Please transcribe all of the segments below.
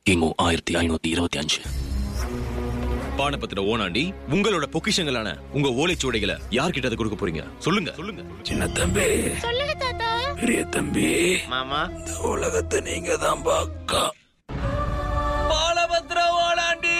கிமு ஆயிரத்தி ஐநூத்தி இருபத்தி அஞ்சு பானபத்திர ஓனாண்டி உங்களோட பொக்கிஷங்களான உங்க ஓலைச்சுவடைகளை யார்கிட்ட அதை கொடுக்க போறீங்க சொல்லுங்க சொல்லுங்க சின்ன தம்பி சொல்லுங்க தாத்தா பெரிய தம்பி மாமா இந்த உலகத்தை நீங்க தான் பாக்கா பாலபத்திர ஓனாண்டி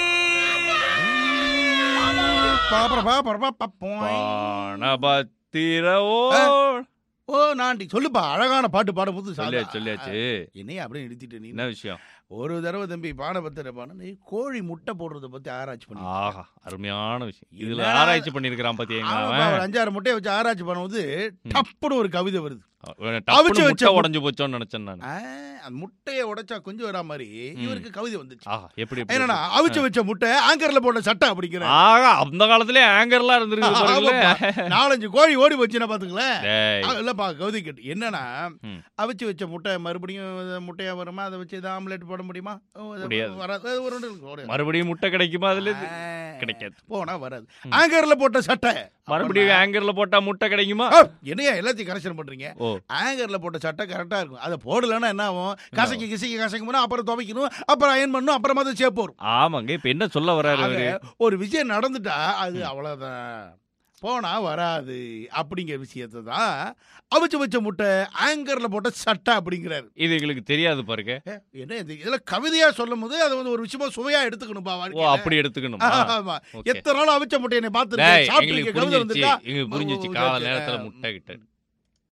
பாப்பரப்பா பரப்பா பப்போய். பானபத்திரவோ ஓ நாண்டி சொல்லுப்பா அழகான பாட்டு பாடும்போது சாதா. சொல்லியாச்சு சொல்லியாச்சு என்னைய அப்படியே நிறுத்திட்டு நீ என்ன விஷயம் ஒரு தடவை தம்பி பானபத்திர பான நீ கோழி முட்டை போடுறத பத்தி ஆராய்ச்சி பண்ணி ஆஹா அருமையான விஷயம் இதுல இல்ல. ஆராய்ச்சி பண்ணிருக்கிறான் பாத்தீங்களா ஆமாப்பா, ஒரு அஞ்சாறு முட்டையை வச்சு ஆராய்ச்சி பண்ணும்போது டப்புன்னு ஒரு கவிதை வருது அவன் அவிச்சு டப்புனு வச்ச முட்டை முட்டை. உடைஞ்சு போச்சோன்னு நினைச்சேன் நான் ஆ, அந்த முட்டையை உடைச்சா கொஞ்சம் வரா மாதிரி இவருக்கு கவிதை வந்துச்சு ஆஹா எப்படி எப்படி? என்னன்னா அவிச்சு வச்ச முட்டை ஆங்கர்ல போட்ட சட்டை அப்படிங்கிற ஆகா அந்த காலத்திலே ஆங்கர்லாம் இருந்திருக்கு பாருங்களேன் ஆமாப்பா. நாலஞ்சு கோழி ஓடி போச்சுன்னா பாத்துங்களேன் டேய், ஆ, இல்லப்பா கவிதை கேட்டு என்னன்னா ம். அவிச்சு வச்ச முட்டை மறுபடியும் அது முட்டையா வருமா அதை வச்சு ஏதாவது ஆம்லெட் போட முடியுமா ஓ, அது முடியாது. வராது அது ஒரு ரெண்டு இருக்கு, ஒரு- மறுபடியும் முட்டை கிடைக்குமா அதுல இருந்து? ஆ, கிடைக்காது போனா வராது ஆங்கர்ல போட்ட சட்டை மறுபடியும் ஆங்கர்ல போட்டா முட்டை கிடைக்குமா ஆ, என்னையா எல்லாத்தையும் கரெக்ஷன் பண்றீங்க ஓ ஆங்கர்ல போட்ட சட்டை கரெக்டா இருக்கும் அதை போடலன்னா என்ன ஆகும் கசக்கி கிசக்கி கசக்கணும் அப்புறம் துவைக்கணும் அப்புறம் அயன் பண்ணணும் அப்புறமா அதை சேப் வரும் ஆமாங்க இப்ப என்ன சொல்ல வர்றாரு ஆக, அவரு ஒரு விஷயம் நடந்துட்டா அது அவ்வளவுதான் போனா வராது அப்படிங்கிற விஷயத்தை தான் அவிச்சு வச்ச முட்டை ஆங்கர்ல போட்ட சட்டை அப்படிங்கிறாரு இது எங்களுக்கு தெரியாது பாருங்க ஏ, என்ன இது இதெல்லாம் கவிதையா சொல்லும் போது அதை வந்து ஒரு விஷயமா சுவையா எடுத்துக்கணும்பா ஓ வாழ்க்கையில. அப்படி எடுத்துக்கணும் ஆமா ஓகே. எத்தனை நாள் அவிச்ச முட்டையை டேய், பார்த்து எங்களுக்கு சாப்பிட்டு கவிதை புரிஞ்சிருச்சு வந்திருக்கா எங்களுக்கு புரிஞ்சிருச்சு ஓ, கால ஓகே. நேரத்துல முட்டை கிட்ட